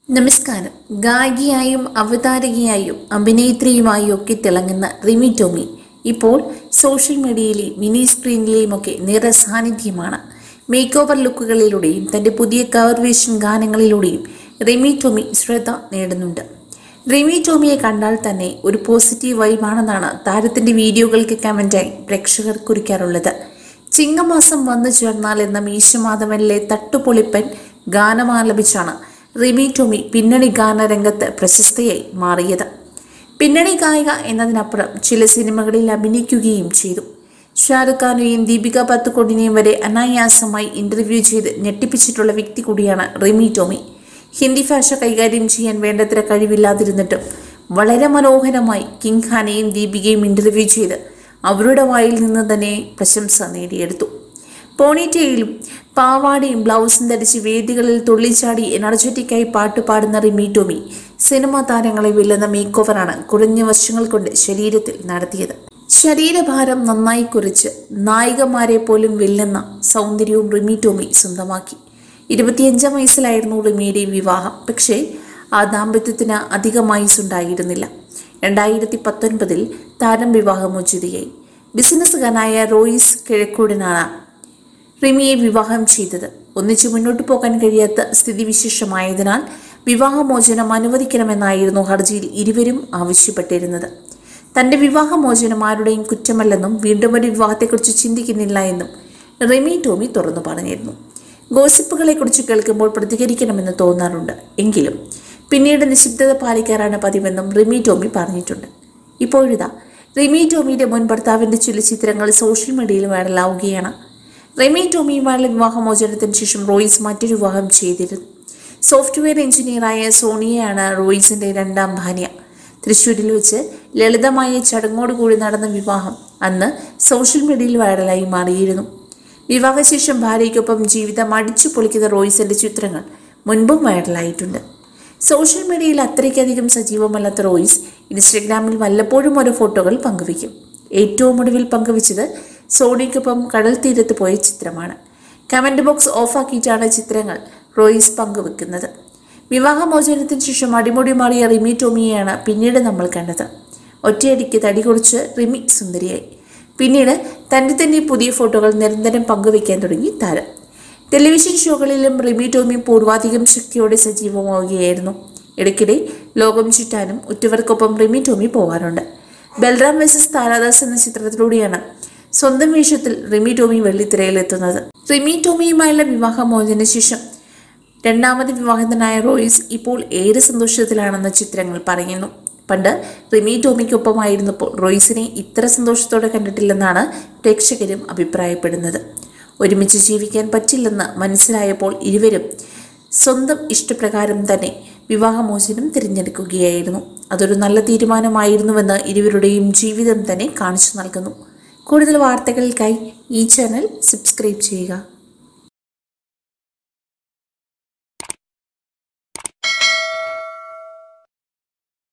നമസ്കാരം ഗായികയായും അവതാരകയായും അഭിനേത്രിയുമായും ഒക്കെ തിളങ്ങുന്ന റിമി ടോമി ഇപ്പോൾ സോഷ്യൽ മീഡിയയിലെയും മിനി സ്ക്രീനിലെയും ഒക്കെ നിറസാന്നിധ്യമാണ് മേക്ക് ഓവർ ലുക്കുകളിലൂടെയും തൻ്റെ പുതിയ കവർ വേഷൻ ഗാനങ്ങളിലൂടെയും റിമി ടോമി ശ്രദ്ധ നേടുന്നുണ്ട് റിമി ടോമിയെ കണ്ടാൽ തന്നെ ഒരു പോസിറ്റീവ് വൈബാണെന്നാണ് താരത്തിൻ്റെ വീഡിയോകൾക്ക് കമൻറ്റായി പ്രേക്ഷകർ കുറിക്കാറുള്ളത് ചിങ്ങമാസം വന്നു ചേർന്നാൽ എന്ന മീശമാധവനിലെ തട്ടുപൊളിപ്പൻ ഗാനമാലപിച്ചാണ് റിമി ടോമി പിന്നണി ഗാനരംഗത്ത് പ്രശസ്തയായി മാറിയത് പിന്നണി ഗായിക എന്നതിനപ്പുറം ചില സിനിമകളിൽ അഭിനയിക്കുകയും ചെയ്തു ഷാറുഖ് ഖാനെയും ദീപിക പത്തുകൊടിനെയും വരെ അനായാസമായി ഇന്റർവ്യൂ ചെയ്ത് ഞെട്ടിപ്പിച്ചിട്ടുള്ള വ്യക്തി കൂടിയാണ് റിമി ടോമി ഹിന്ദി ഭാഷ കൈകാര്യം ചെയ്യാൻ വേണ്ടത്ര കഴിവില്ലാതിരുന്നിട്ടും വളരെ മനോഹരമായി കിങ് ഖാനെയും ദീപികയും ഇന്റർവ്യൂ ചെയ്ത് അവരുടെ വായിൽ നിന്ന് തന്നെ പ്രശംസ നേടിയെടുത്തു പോണിറ്റയിലും പാവാടയും ബ്ലൗസും ധരിച്ച് വേദികളിൽ തുള്ളിച്ചാടി എനർജറ്റിക്കായി പാട്ട് പാടുന്ന റിമി ടോമി സിനിമാ താരങ്ങളെ വെല്ലുന്ന മേക്ക് ഓവറാണ് കുറഞ്ഞ വർഷങ്ങൾ കൊണ്ട് ശരീരത്തിൽ നടത്തിയത് ശരീരഭാരം നന്നായി കുറിച്ച് നായികമാരെ പോലും വെല്ലുന്ന സൗന്ദര്യവും റിമി ടോമി സ്വന്തമാക്കി ഇരുപത്തിയഞ്ചാം വയസ്സിലായിരുന്നു റിമിയുടെ വിവാഹം പക്ഷേ ആ ദാമ്പത്യത്തിന് അധികം ആയുസുണ്ടായിരുന്നില്ല രണ്ടായിരത്തി പത്തൊൻപതിൽ താരം വിവാഹമോചിതയായി ബിസിനസ്സുകാരനായ റോയിസ് കിഴക്കൂടനാണ് റിമിയെ വിവാഹം ചെയ്തത് ഒന്നിച്ചു മുന്നോട്ടു പോകാൻ കഴിയാത്ത സ്ഥിതിവിശേഷമായതിനാൽ വിവാഹമോചനം അനുവദിക്കണമെന്നായിരുന്നു ഹർജിയിൽ ഇരുവരും ആവശ്യപ്പെട്ടിരുന്നത് തന്റെ വിവാഹമോചനം ആരുടെയും കുറ്റമല്ലെന്നും വീണ്ടും ഒരു വിവാഹത്തെക്കുറിച്ച് ചിന്തിക്കുന്നില്ല എന്നും റിമി ടോമി തുറന്നു പറഞ്ഞിരുന്നു ഗോസിപ്പുകളെക്കുറിച്ച് കേൾക്കുമ്പോൾ പ്രതികരിക്കണമെന്ന് തോന്നാറുണ്ട് എങ്കിലും പിന്നീട് നിശബ്ദത പാലിക്കാറാണ് പതിവെന്നും റിമി ടോമി പറഞ്ഞിട്ടുണ്ട് ഇപ്പോഴിതാ റിമി ടോമിയുടെ മുൻ ഭർത്താവിന്റെ ചില ചിത്രങ്ങൾ സോഷ്യൽ മീഡിയയിൽ വൈറലാവുകയാണ് റെമി ടോമിയുമായുള്ള വിവാഹമോചനത്തിന് ശേഷം റോയിസ് മറ്റൊരു വിവാഹം ചെയ്തിരുന്നു സോഫ്റ്റ്വെയർ എഞ്ചിനീയറായ സോണിയയാണ് റോയിസിന്റെ രണ്ടാം ഭാര്യ തൃശ്ശൂരിൽ വെച്ച് ലളിതമായ ചടങ്ങോടുകൂടി നടന്ന വിവാഹം അന്ന് സോഷ്യൽ മീഡിയയിൽ വൈറലായി മാറിയിരുന്നു വിവാഹശേഷം ഭാര്യയ്ക്കൊപ്പം ജീവിതം അടിച്ചു പൊളിക്കുന്ന റോയിസിന്റെ ചിത്രങ്ങൾ മുൻപും വൈറലായിട്ടുണ്ട് സോഷ്യൽ മീഡിയയിൽ അത്രയ്ക്കധികം സജീവമല്ലാത്ത റോയിസ് ഇൻസ്റ്റഗ്രാമിൽ വല്ലപ്പോഴും ഓരോ ഫോട്ടോകൾ പങ്കുവയ്ക്കും ഏറ്റവും ഒടുവിൽ പങ്കുവച്ചത് സോണിക്കൊപ്പം കടൽ തീരത്ത് പോയ ചിത്രമാണ് കമന്റ് ബോക്സ് ഓഫാക്കിയിട്ടാണ് ചിത്രങ്ങൾ റോയിസ് പങ്കുവെക്കുന്നത് വിവാഹമോചനത്തിന് ശേഷം അടിമുടി മാറിയ റിമി ടോമിയെയാണ് പിന്നീട് നമ്മൾ കണ്ടത് ഒറ്റയടിക്ക് തടി കുറിച്ച് റിമി സുന്ദരിയായി പിന്നീട് തൻ്റെ തന്നെ പുതിയ ഫോട്ടോകൾ നിരന്തരം പങ്കുവയ്ക്കാൻ തുടങ്ങി താരം ടെലിവിഷൻ ഷോകളിലും റിമി ടോമി പൂർവാധികം ശക്തിയോടെ സജീവമാവുകയായിരുന്നു ഇടയ്ക്കിടെ ലോകം ചുറ്റാനും ഉറ്റവർക്കൊപ്പം റിമി ടോമി പോകാറുണ്ട് ബൽറാം വെസസ് താരാദാസ് എന്ന ചിത്രത്തിലൂടെയാണ് സ്വന്തം വേഷത്തിൽ റിമി ടോമി വെള്ളിത്തിരയിലെത്തുന്നത് റിമി ടോമിയുമായുള്ള വിവാഹമോചന ശേഷം രണ്ടാമത് വിവാഹിതനായ റോയിസ് ഇപ്പോൾ ഏറെ സന്തോഷത്തിലാണെന്ന് ചിത്രങ്ങൾ പറയുന്നു പണ്ട് റിമി ടോമിക്കൊപ്പമായിരുന്നപ്പോൾ റോയിസിനെ ഇത്ര സന്തോഷത്തോടെ കണ്ടിട്ടില്ലെന്നാണ് പ്രേക്ഷകരും അഭിപ്രായപ്പെടുന്നത് ഒരുമിച്ച് ജീവിക്കാൻ പറ്റില്ലെന്ന് മനസ്സിലായപ്പോൾ ഇരുവരും സ്വന്തം ഇഷ്ടപ്രകാരം തന്നെ വിവാഹമോചനം തിരഞ്ഞെടുക്കുകയായിരുന്നു അതൊരു നല്ല തീരുമാനമായിരുന്നുവെന്ന് ഇരുവരുടെയും ജീവിതം തന്നെ കാണിച്ചു നൽകുന്നു കൂടുതൽ വാർത്തകൾക്കായി ഈ ചാനൽ സബ്സ്ക്രൈബ് ചെയ്യുക